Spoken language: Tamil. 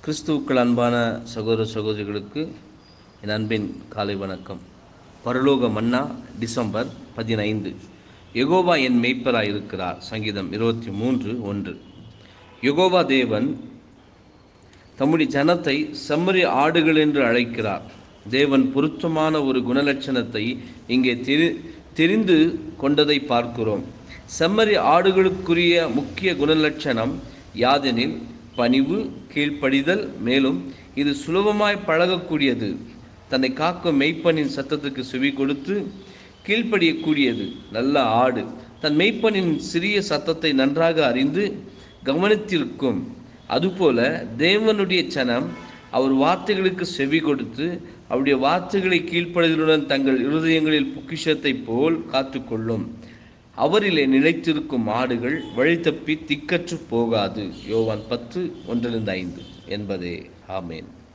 கிறிஸ்துவுக்கள் அன்பான சகோதர சகோதரிகளுக்கு என் அன்பின் காலை வணக்கம் பரலோக மன்னா டிசம்பர் பதினைந்து யெகோவா என் மெய்ப்பராய் இருக்கிறார் சங்கீதம் இருபத்தி மூன்று ஒன்று யெகோவா தேவன் தம்முடைய ஜனத்தை செம்மறி ஆடுகள் என்று அழைக்கிறார் தேவன் பொருத்தமான ஒரு குணலட்சணத்தை இங்கே தெரி தெரிந்து கொண்டதை பார்க்கிறோம் செம்மறி ஆடுகளுக்குரிய முக்கிய குணலட்சணம் யாதெனில் பணிவு கீழ்ப்படிதல் மேலும் இது சுலபமாய் பழகக்கூடியது தன்னை காக்கும் மெய்ப்பனின் சத்தத்துக்கு செவி கொடுத்து கீழ்ப்படியக்கூடியது நல்ல ஆடு தன் மெய்ப்பனின் சிறிய சத்தத்தை நன்றாக அறிந்து கவனித்திருக்கும் அதுபோல தேவனுடைய சனம் அவர் வார்த்தைகளுக்கு செவி கொடுத்து அவருடைய வார்த்தைகளை கீழ்ப்படுதலுடன் தங்கள் இருதயங்களில் பொக்கிஷத்தை போல் காத்துக்கொள்ளும் அவரிலே நிலைத்திருக்கும் ஆடுகள் வழி தப்பி திக்கற்று போகாது யோவான் பத்து ஒன்றிலிருந்து ஐந்து என்பதே ஆமேன்